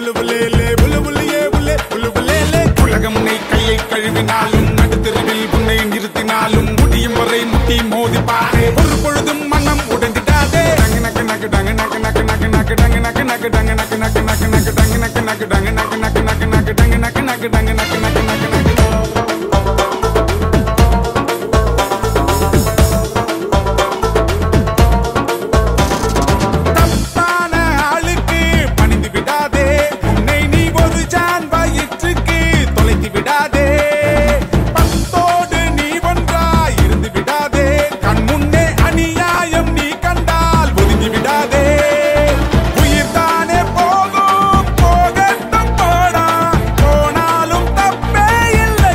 புலு புலேலே புலு புலியே புலே புலு புலேலே உலகம் உன்னை கையை கழுவினாலும் நடுத்தெருவில் உன்னை நிறுத்தினாலும் முடியும் வரை முட்டி மோதி பாரு ஒரு பொழுதும் மனம் உடைந்திடாதே டங்கு நக்கு நக்கு டங்கு நக்கு நக்கு நக்கு நக்கு டங்கு நக்கு நக்கு டங்கு நக்கு நக்கு நக்கு நக்கு டங்கு நக்கு நக்கு டங்கு நக்கு நக்கு நக்கு நக்கு டங்கு நக்கு நக்கு டங்கு நக்கு நக்கு நக்கு நக்கு தப்பான ஆளுக்கு பணிந்து விடாதே உன்னை நீ ஒரு ஜான் வயிற்றுக்கு தொலைத்து விடாதே பத்தோடு நீ ஒன்றாய் இருந்து விடாதே கண் முன்னே அநியாயம் நீ கண்டால் ஒதுங்கி விடாதே உயிர் தானே போகும் போகட்டும் போடா போனாலும் தப்பே இல்லை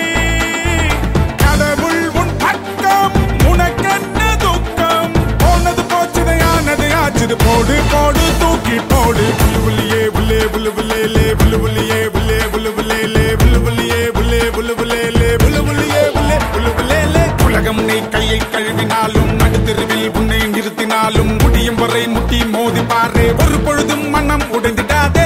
கடவுள் உன் பக்கம் உனக்கென்ன துக்கம் போனது போச்சுது ஆனது ஆச்சுது போடு போடு தூக்கி போடு புல்லு புள்ளியே புல்லே புல்லு புல்லேலே புல்லு புள்ளியே புல்லே புல்லு புல்லேலே புல்லு புள்ளியே புல்லே புல்லு புல்லேலே புல்லு புள்ளியே புல்லே புல்லு புல்லேலே உலகம் உன்னை கையை கழுவினாலும் நடுத்தெருவில் உன்னை நிறுத்தினாலும் முடியும் வரை முட்டி மோதி பாரு ஒரு பொழுதும் மனம் உடைந்திடாதே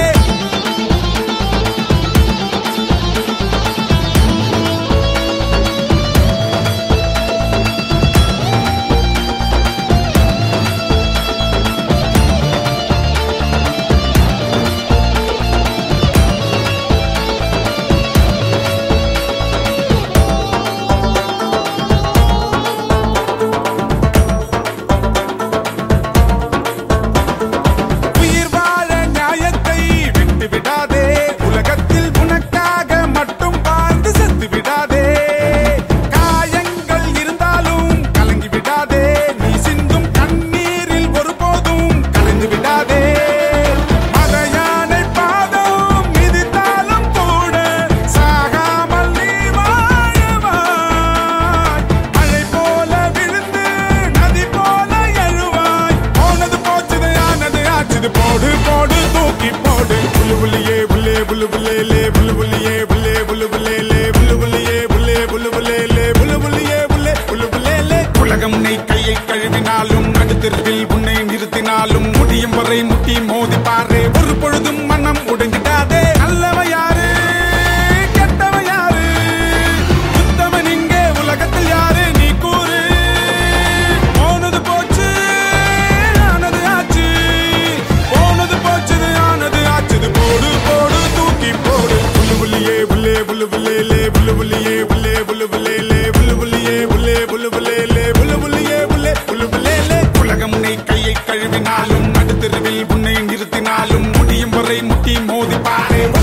உயிர் வாழ நியாயத்தை விட்டு விடாதே உலகத்தில் உனக்காக மட்டும் வாழ்ந்து செத்து விடாதே காயங்கள் இருந்தாலும் கலங்கி விடாதே நீ சிந்தும் கண்ணீரில் ஒருபோதும் கலந்து விடாதே மத யானை பாதம் மிதித்தாலும் கூட சாகாமல் நீ வாழுவாய் மழை போல விழுந்து நதி போல எழுவாய் போனது போச்சுது ஆனது ஆச்சுது போடு போடு தூக்கி போடு புல்லு புள்ளியே புல்லே புல்லு புல்லேலே புல்லு புள்ளியே புல்லே புல்லு புல்லேலே புல்லு புள்ளியே புல்லே புல்லு புல்லேலே புல்லு புள்ளியே புல்லே புல்லு புல்லேலே உலகம் உன்னை கையை கழுவினாலும் நடுத்தெருவில் உன்னை நிறுத்தினாலும் முடியும் வரை முட்டி மோதி பாரு ஒரு பொழுதும் மனம் உடைஞ்சிடாதே நல்லவ யாரு கெட்டவ யாரு உத்தமன் இங்கே உலகத்தில் யாரு நீ கூறு போனது போச்சு ஆனது ஆச்சு போனது போச்சுது ஆனது ஆச்சுது போடு போடு தூக்கி போடு புல்லு புள்ளியே புல்லே புல்லு புல்லேலே புல்லு புள்ளியே புல்லே புல்லு புல்லேலே புல்லு புள்ளியே புல்லே புல்லு புல்லேலே புல்லு புள்ளியே புல்லே புல்லு புல்லேலே உலகம் உன்னை கையை கழுவினாலும் நடுத்தெருவில் உன்னை நிறுத்தினாலும் முடியும் வரை முட்டி மோதி பாரு